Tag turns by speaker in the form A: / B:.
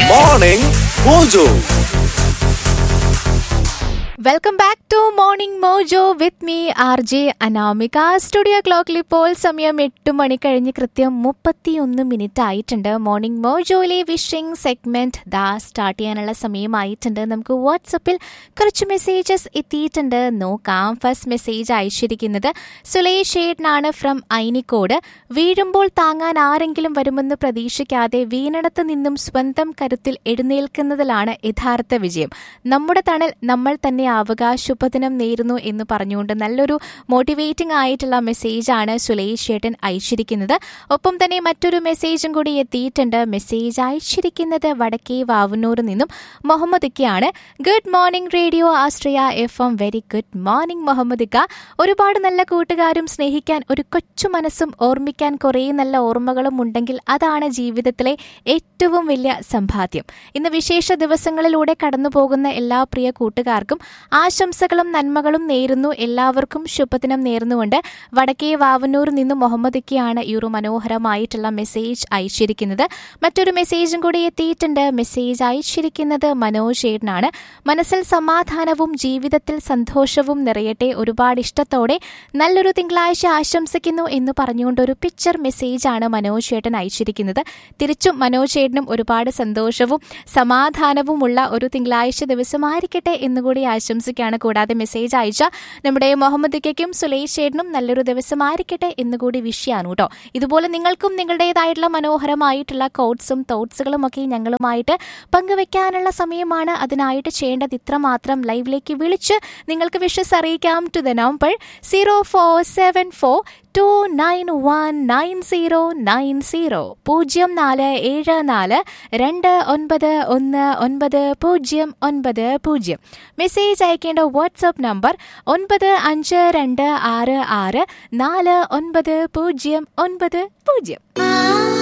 A: Morning Mojo.
B: Welcome back to morning Mojo with me R J Anamika studio ക്ലോക്കിൽ ഇപ്പോൾ സമയം എട്ട് മണി കഴിഞ്ഞ് കൃത്യം മുപ്പത്തിയൊന്ന് മിനിറ്റ് ആയിട്ടുണ്ട് മോർണിംഗ് മോജോയിലെ വിഷിംഗ് സെഗ്മെന്റ് ദാ സ്റ്റാർട്ട് ചെയ്യാനുള്ള സമയമായിട്ടുണ്ട് നമുക്ക് വാട്സപ്പിൽ കുറച്ച് മെസ്സേജസ് എത്തിയിട്ടുണ്ട് നോക്കാം ഫസ്റ്റ് മെസ്സേജ് അയച്ചിരിക്കുന്നത് സുലേഷ് ഷേഡനാണ് ഫ്രം ഐനിക്കോട് വീഴുമ്പോൾ താങ്ങാൻ ആരെങ്കിലും വരുമെന്ന് പ്രതീക്ഷിക്കാതെ വീണടത്ത് നിന്നും സ്വന്തം കരുത്തിൽ എഴുന്നേൽക്കുന്നതിലാണ് യഥാർത്ഥ വിജയം നമ്മുടെ തണൽ നമ്മൾ തന്നെ ആവുക ശുഭദിനം നേരുന്നു എന്ന് പറഞ്ഞുകൊണ്ട് നല്ലൊരു മോട്ടിവേറ്റിംഗ് ആയിട്ടുള്ള മെസ്സേജാണ് സുലേഷ് ചേട്ടൻ അയച്ചിരിക്കുന്നത് ഒപ്പം തന്നെ മറ്റൊരു മെസ്സേജും കൂടി എത്തിയിട്ടുണ്ട് മെസ്സേജ് അയച്ചിരിക്കുന്നത് വടക്കേ വാവന്നൂരിൽ നിന്നും മുഹമ്മദ് ഇക്കയാണ് good morning radio Ashraya F M very good morning Muhammad ഇക്ക ഒരുപാട് നല്ല കൂട്ടുകാരും സ്നേഹിക്കാൻ ഒരു കൊച്ചു മനസ്സും ഓർമ്മിക്കാൻ കുറേ നല്ല ഓർമ്മകളും ഉണ്ടെങ്കിൽ അതാണ് ജീവിതത്തിലെ ഏറ്റവും വലിയ സമ്പാദ്യം ഇന്ന് വിശേഷ ദിവസങ്ങളിലൂടെ കടന്നു പോകുന്ന എല്ലാ പ്രിയ കൂട്ടുകാർക്കും ആശംസകളും നന്മകളും നേരുന്നു എല്ലാവർക്കും ശുഭദിനം നേർന്നുകൊണ്ട് വടക്കേ വാവന്നൂർ നിന്ന് മുഹമ്മദ് ഇക്കയാണ് ഈ ഒരു മനോഹരമായിട്ടുള്ള മെസ്സേജ് അയച്ചിരിക്കുന്നത് മറ്റൊരു മെസ്സേജും കൂടി എത്തിയിട്ടുണ്ട് മെസ്സേജ് അയച്ചിരിക്കുന്നത് മനോജ് ചേട്ടനാണ് മനസ്സിൽ സമാധാനവും ജീവിതത്തിൽ സന്തോഷവും നിറയട്ടെ ഒരുപാട് ഇഷ്ടത്തോടെ നല്ലൊരു തിങ്കളാഴ്ച ആശംസിക്കുന്നു എന്ന് പറഞ്ഞുകൊണ്ട് ഒരു പിക്ചർ മെസ്സേജാണ് മനോജ് ചേട്ടൻ അയച്ചിരിക്കുന്നത് തിരിച്ചും മനോജ് ചേട്ടനും ഒരുപാട് സന്തോഷവും സമാധാനവും ഉള്ള ഒരു തിങ്കളാഴ്ച ദിവസമായിരിക്കട്ടെ എന്നുകൂടി ആശംസിക്കുകയാണ് കൂടാതെ മെസ്സേജ് അയച്ച നമ്മുടെ മുഹമ്മദ് ഇക്കയ്ക്കും സുലേഷ് ചേട്ടനും നല്ലൊരു ദിവസമായിരിക്കട്ടെ എന്നുകൂടി വിഷയാണ് കേട്ടോ ഇതുപോലെ നിങ്ങൾക്കും നിങ്ങളുടേതായിട്ടുള്ള മനോഹരമായിട്ടുള്ള കോട്ട്സും തോട്ട്സുകളും ഒക്കെ ഞങ്ങളുമായിട്ട് പങ്കുവെക്കാനുള്ള സമയമാണ് അതിനായിട്ട് ചെയ്യേണ്ടത് ഇത്രമാത്രം ലൈവിലേക്ക് വിളിച്ച് നിങ്ങൾക്ക് വിഷസ് അറിയിക്കാം to the number zero four seven four two nine one nine zero nine zero പൂജ്യം നാല് ഏഴ് നാല് രണ്ട് ഒൻപത് ഒന്ന് ഒൻപത് പൂജ്യം ഒൻപത് പൂജ്യം മെസ്സേജ് അയക്കേണ്ട വാട്സപ്പ് നമ്പർ ഒൻപത് അഞ്ച് രണ്ട് ആറ് ആറ് നാല് ഒൻപത് പൂജ്യം ഒൻപത് പൂജ്യം